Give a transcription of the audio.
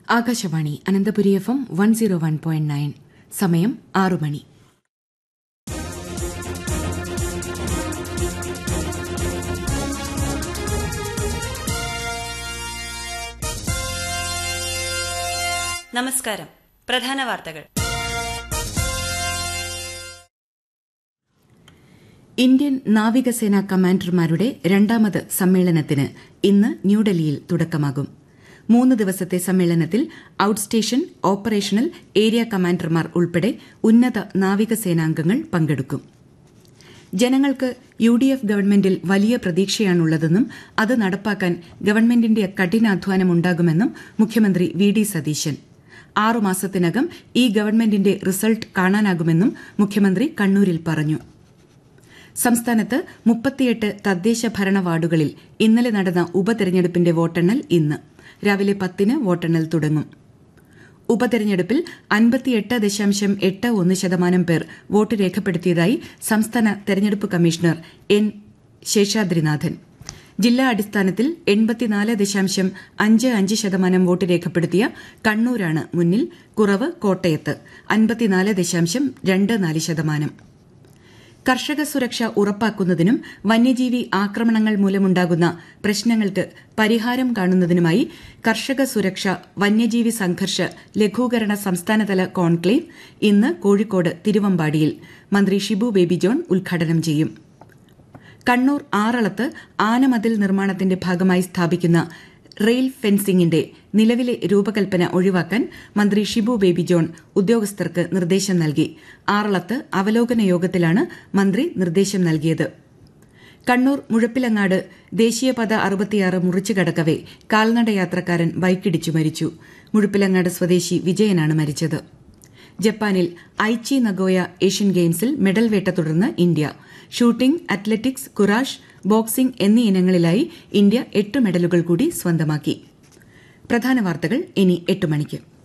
Akashvani Ananthapuri F M one zero one point nine സമയം ആറു മണി നമസ്കാരം പ്രധാന വാർത്തകൾ ഇന്ത്യൻ നാവികസേനാ കമാൻഡർമാരുടെ രണ്ടാമത് സമ്മേളനത്തിന് ഇന്ന് ന്യൂഡൽഹിയിൽ തുടക്കമാകും മൂന്ന് ദിവസത്തെ സമ്മേളനത്തിൽ ഔട്ട്സ്റ്റേഷൻ ഓപ്പറേഷണൽ ഏരിയ കമാൻഡർമാർ ഉൾപ്പെടെ ഉന്നത നാവികസേനാംഗങ്ങൾ പങ്കെടുക്കും ജനങ്ങൾക്ക് യു ഡി എഫ് ഗവൺമെന്റിൽ വലിയ പ്രതീക്ഷയാണുള്ളതെന്നും അത് നടപ്പാക്കാൻ ഗവൺമെന്റിന്റെ കഠിനാധ്വാനമുണ്ടാകുമെന്നും മുഖ്യമന്ത്രി വി ഡി സതീശൻ ആറുമാസത്തിനകം ഈ ഗവൺമെന്റിന്റെ റിസൾട്ട് കാണാനാകുമെന്നും മുഖ്യമന്ത്രി കണ്ണൂരിൽ പറഞ്ഞു സംസ്ഥാനത്ത് മുപ്പത്തിയെട്ട് തദ്ദേശ ഭരണ വാർഡുകളിൽ ഇന്നലെ നടന്ന ഉപതെരഞ്ഞെടുപ്പിന്റെ വോട്ടെണ്ണൽ ഇന്ന് രാവിലെ പത്തിന് വോട്ടെണ്ണൽ തുടങ്ങും ഉപതെരഞ്ഞെടുപ്പിൽ അൻപത്തിയെട്ട് ദശാംശം എട്ട് ഒന്ന് ശതമാനം പേർ വോട്ട് രേഖപ്പെടുത്തിയതായി സംസ്ഥാന തെരഞ്ഞെടുപ്പ് കമ്മീഷണർ എൻ ശേഷാദ്രിനാഥൻ ജില്ലാ അടിസ്ഥാനത്തിൽ എൺപത്തിനാല് ദശാംശം അഞ്ച് അഞ്ച് ശതമാനം വോട്ട് രേഖപ്പെടുത്തിയ കണ്ണൂരാണ് മുന്നിൽ കുറവ് കോട്ടയത്ത് അൻപത്തിനാല് ദശാംശം രണ്ട് നാല് ശതമാനം കർഷക സുരക്ഷ ഉറപ്പാക്കുന്നതിനും വന്യജീവി ആക്രമണങ്ങൾ മൂലമുണ്ടാകുന്ന പ്രശ്നങ്ങൾക്ക് പരിഹാരം കാണുന്നതിനുമായി കർഷക സുരക്ഷ വന്യജീവി സംഘർഷ ലഘൂകരണ സംസ്ഥാനതല കോൺക്ലേവ് ഇന്ന് കോഴിക്കോട് തിരുവമ്പാടിയിൽ മന്ത്രി ഷിബു ബേബി ജോൺ ഉദ്ഘാടനം ചെയ്യും കണ്ണൂർ ആറളത്ത് ആനമതിൽ നിർമ്മാണത്തിന്റെ ഭാഗമായി സ്ഥാപിക്കുന്ന റെയിൽ ഫെൻസിംഗിന്റെ നിലവിലെ രൂപകൽപ്പന ഒഴിവാക്കാൻ മന്ത്രി ഷിബു ബേബി ജോൺ ഉദ്യോഗസ്ഥർക്ക് നിർദ്ദേശം നൽകി ആറളത്ത് അവലോകന യോഗത്തിലാണ് മന്ത്രി നിർദ്ദേശം നൽകിയത് കണ്ണൂർ മുഴപ്പിലങ്ങാട് ദേശീയപാത അറുപത്തിയാറ് മുറിച്ചു കടക്കവെ കാൽനടയാത്രക്കാരൻ ബൈക്കിടിച്ചു മരിച്ചു മുഴപ്പിലങ്ങാട് സ്വദേശി വിജയനാണ് മരിച്ചത് ജപ്പാനിൽ ഐച്ചി നഗോയ ഏഷ്യൻ ഗെയിംസിൽ മെഡൽ വേട്ട തുടർന്ന് India shooting athletics kurash boxing എന്നീ ഇനങ്ങളിലായി ഇന്ത്യ എട്ട് മെഡലുകൾ കൂടി സ്വന്തമാക്കി പ്രധാന വാർത്തകൾ ഇനി എട്ട് മണിക്ക്